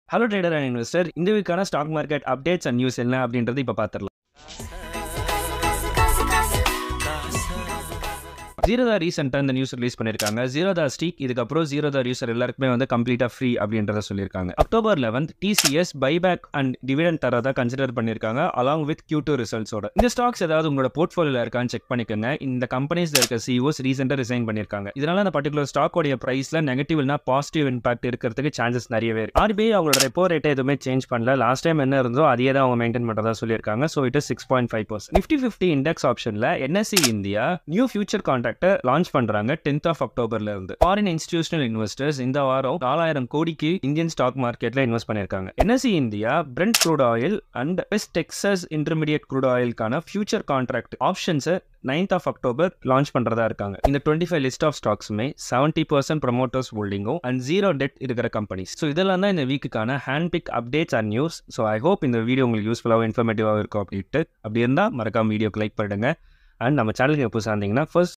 hello trader and investor இந்த வீக்கான stock market updates and news என்ன அப்படின்றது இப்போ பார்த்துடலாம் ஜீரோதா ரீசெண்டாக இந்த நியூஸ் ரிலீஸ் பண்ணியிருக்காங்க ஜீரோதா ஸ்டீக் இதுக்கப்புறம் ஜீரோதா யூசர் எல்லாருக்குமே வந்து கம்ப்ளீட்டாக ஃப்ரீ அப்படின்றத சொல்லியிருக்காங்க October eleventh TCS buyback and dividend தரதா கன்சிடர் பண்ணியிருக்காங்க அலாங் வித் கியூ டூ ரிசல்ட்ஸோட இந்த ஸ்டாக்ஸ் ஏதாவது உங்களோட போர்ட்ஃபோலியோவில் இருக்கான்னு செக் பண்ணிக்கோங்க இந்த கம்பெனிஸ்ல இருக்க சிஓஸ் ரீசெண்டாக ரிசைன் பண்ணியிருக்காங்க இதனால அந்த பர்டிகுலர் ஸ்டாக்கோடைய ப்ரைஸில் நெகட்டிவ்னா பாசிட்டிவ் இம்பாக்ட் இருக்கிறதுக்கு சான்சஸ் நிறையவே இருக்கு ஆர்பிஐ அவங்களோட ரெப்போ ரேட்டை எதுவுமே சேஞ்ச் பண்ணல லாஸ்ட் டைம் என்ன இருந்தோ அதே தான் அவங்க மெயின்டைன் பண்ணுறதா சொல்லியிருக்காங்க so it six point five percent Nifty fifty index ஆப்ஷனில் என்எஸ்சி இந்தியா நியூ ஃபியூச்சர் கான்ட்ராக்டை லான்ச் பண்றாங்க டென்த் ஆஃப் அக்டோபர்ல இருந்து ஃபாரின் இன்ஸ்டிடியூஷனல் இன்வெஸ்டர்ஸ் இந்த வாரம் நாலாயிரம் கோடிக்கு இந்தியன் ஸ்டாக் மார்க்கெட்ல இன்வெஸ்ட் பண்ணிருக்காங்க NSE India Brent crude oil and West Texas Intermediate crude ஆயிலுக்கான ஃபியூச்சர் கான்ட்ராக்ட் ஆப்ஷன்ஸை நைன்த் ஆஃப் அக்டோபர் லான்ச் பண்றதா இருக்காங்க இந்த டுவெண்ட்டி ஃபைவ் லிஸ்ட் ஆஃப் ஸ்டாக்ஸுமே செவன்ட்டி பர்சன்ட் ப்ரொமோட்டர்ஸ் ஹோல்டிங்கும் அண்ட் ஜீரோ டெட் இருக்கிற கம்பெனிஸ் ஸோ இதெல்லாம் தான் இந்த வீக்குக்கான hand pick updates and news so I hope இந்த வீடியோ உங்களுக்கு யூஸ்ஃபுல்லாகவும் இன்ஃபர்மேட்டிவாக இருக்கும் அப்படின்ட்டு அப்படி இருந்தால் மறக்காம வீடியோக்கு லைக் பண்ணிடுங்க அண்ட் நம்ம சேனலுக்கு புதுசாக இருந்தீங்கன்னா ஃபர்ஸ்ட்